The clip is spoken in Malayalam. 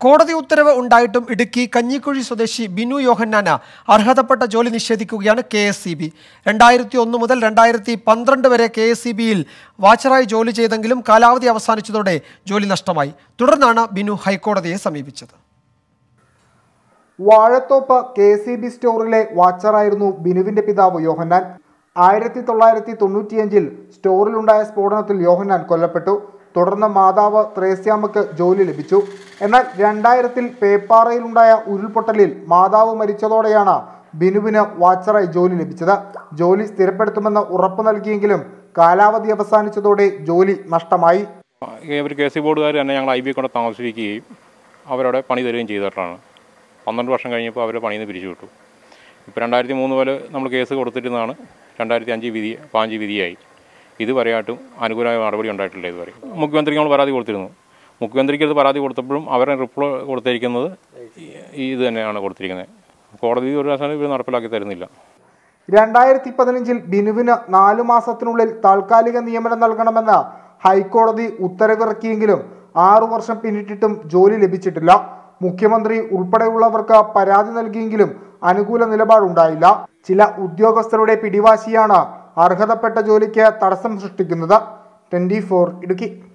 കോടതി ഉത്തരവ് ഉണ്ടായിട്ടും ഇടുക്കി കഞ്ഞിക്കുഴി സ്വദേശി ബിനു യോഹന്നാന് അർഹതപ്പെട്ട ജോലി നിഷേധിക്കുകയാണ് കെ എസ് സി ബി രണ്ടായിരത്തി ഒന്ന് മുതൽ രണ്ടായിരത്തി പന്ത്രണ്ട് വരെ കെ എസ് സി ബിയിൽ വാച്ചറായി ജോലി ചെയ്തെങ്കിലും കാലാവധി അവസാനിച്ചതോടെ ജോലി നഷ്ടമായി തുടർന്നാണ് ബിനു ഹൈക്കോടതിയെ സമീപിച്ചത് വാഴത്തോപ്പ് കെ സി ബി സ്റ്റോറിലെ വാച്ചറായിരുന്നു ബിനുവിന്റെ പിതാവ് യോഹന്നാൻ ആയിരത്തി തൊള്ളായിരത്തി തൊണ്ണൂറ്റിയഞ്ചിൽ സ്റ്റോറിലുണ്ടായ സ്ഫോടനത്തിൽ യോഹന്നാൻ കൊല്ലപ്പെട്ടു തുടർന്ന് മാതാവ് ത്രേസ്യാമ്മക്ക് ജോലി ലഭിച്ചു എന്നാൽ രണ്ടായിരത്തിൽ പേപ്പാറയിലുണ്ടായ ഉരുൾപൊട്ടലിൽ മാതാവ് മരിച്ചതോടെയാണ് ബിനുവിന് വാച്ചറായി ജോലി ലഭിച്ചത് ജോലി സ്ഥിരപ്പെടുത്തുമെന്ന് ഉറപ്പു നൽകിയെങ്കിലും കാലാവധി അവസാനിച്ചതോടെ ജോലി നഷ്ടമായി ഇവർ കെ സി ബോർഡുകാർ തന്നെ ഞങ്ങൾ ഐ ബി കൊണ്ട് താമസിപ്പിക്കുകയും അവരവിടെ പണി തരികയും ചെയ്തിട്ടാണ് പന്ത്രണ്ട് വർഷം കഴിഞ്ഞപ്പോൾ അവർ പണിയിൽ നിന്ന് പിരിച്ചു വിട്ടു ഇപ്പോൾ രണ്ടായിരത്തി മൂന്ന് പോലെ നമ്മൾ കേസ് കൊടുത്തിരുന്നതാണ് രണ്ടായിരത്തി അഞ്ച് വിധി പാഞ്ച് വിധിയായി ഇതുവരെയായിട്ടും അനുകൂലമായ നടപടി ഉണ്ടായിട്ടില്ല ഇതുവരെ മുഖ്യമന്ത്രിക്ക് നമ്മൾ പരാതി കൊടുത്തിരുന്നു മുഖ്യമന്ത്രിക്ക് ഇത് പരാതി കൊടുത്തപ്പോഴും അവരെ റിപ്ലൈ കൊടുത്തിരിക്കുന്നത് ഈ ഇത് തന്നെയാണ് കൊടുത്തിരിക്കുന്നത് കോടതി ഒരു പ്രാവശ്യം ഇവർ നടപ്പിലാക്കി തരുന്നില്ല രണ്ടായിരത്തി പതിനഞ്ചിൽ ബിനുവിന് നാലു മാസത്തിനുള്ളിൽ താൽക്കാലിക നിയമനം നൽകണമെന്ന് ഹൈക്കോടതി ഉത്തരവിറക്കിയെങ്കിലും ആറു വർഷം പിന്നിട്ടിട്ടും ജോലി ലഭിച്ചിട്ടില്ല മുഖ്യമന്ത്രി ഉൾപ്പെടെയുള്ളവർക്ക് പരാതി നൽകിയെങ്കിലും അനുകൂല നിലപാടുണ്ടായില്ല ചില ഉദ്യോഗസ്ഥരുടെ പിടിവാശിയാണ് അർഹതപ്പെട്ട ജോലിക്ക് തടസ്സം സൃഷ്ടിക്കുന്നത് ട്വന്റി ഇടുക്കി